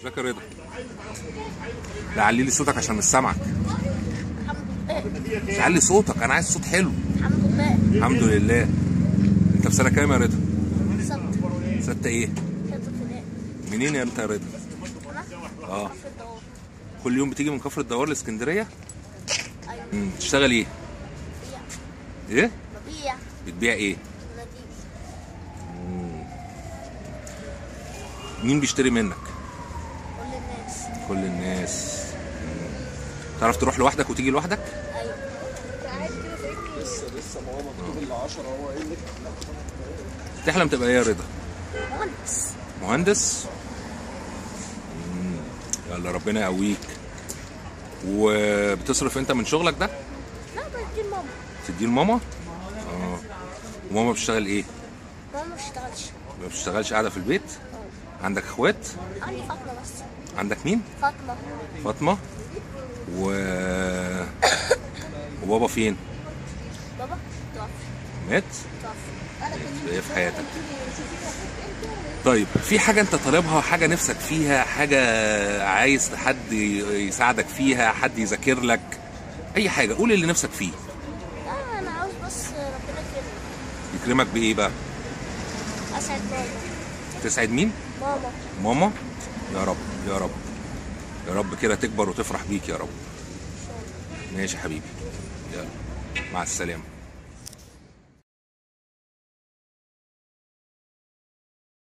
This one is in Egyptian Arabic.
ازيك يا رضا لا علي لي صوتك عشان مش سامعك الحمد لله مش علي صوتك انا عايز صوت حلو الحمد لله الحمد لله انت في سنه كام يا رضا صبت سته ايه ست ابتدائي منين يا انت يا رضا انا اه في الدوار كل يوم بتيجي من كفر الدوار لاسكندريه ايوه امم بتشتغل ايه ببيع ايه ببيع بتبيع ايه ونجيب مين بيشتري منك كل الناس كل الناس مم. تعرف تروح لوحدك وتيجي لوحدك ايوه تحلم تبقى ايه يا رضا مهندس مهندس مم. يلا ربنا يقويك وبتصرف انت من شغلك ده لا بدي ماما تديه لماما اه وماما بتشتغل ايه ماما ما بتشتغلش ما بتشتغلش قاعده في البيت عندك اخوات عندي فاطمه بس عندك مين فاطمه فاطمه و وبابا فين بابا توفى مات توفى ايه في حياتك طيب في حاجة انت طالبها حاجة نفسك فيها حاجة عايز حد يساعدك فيها حد يذاكر لك اي حاجة قول اللي نفسك فيه لا انا عاوز بس ربنا يكرمني يكرمك بايه بقى اسعد ماما تسعد مين ماما ماما يا رب يا رب يا رب كده تكبر وتفرح بيك يا رب ماشي يا حبيبي يلا مع السلامة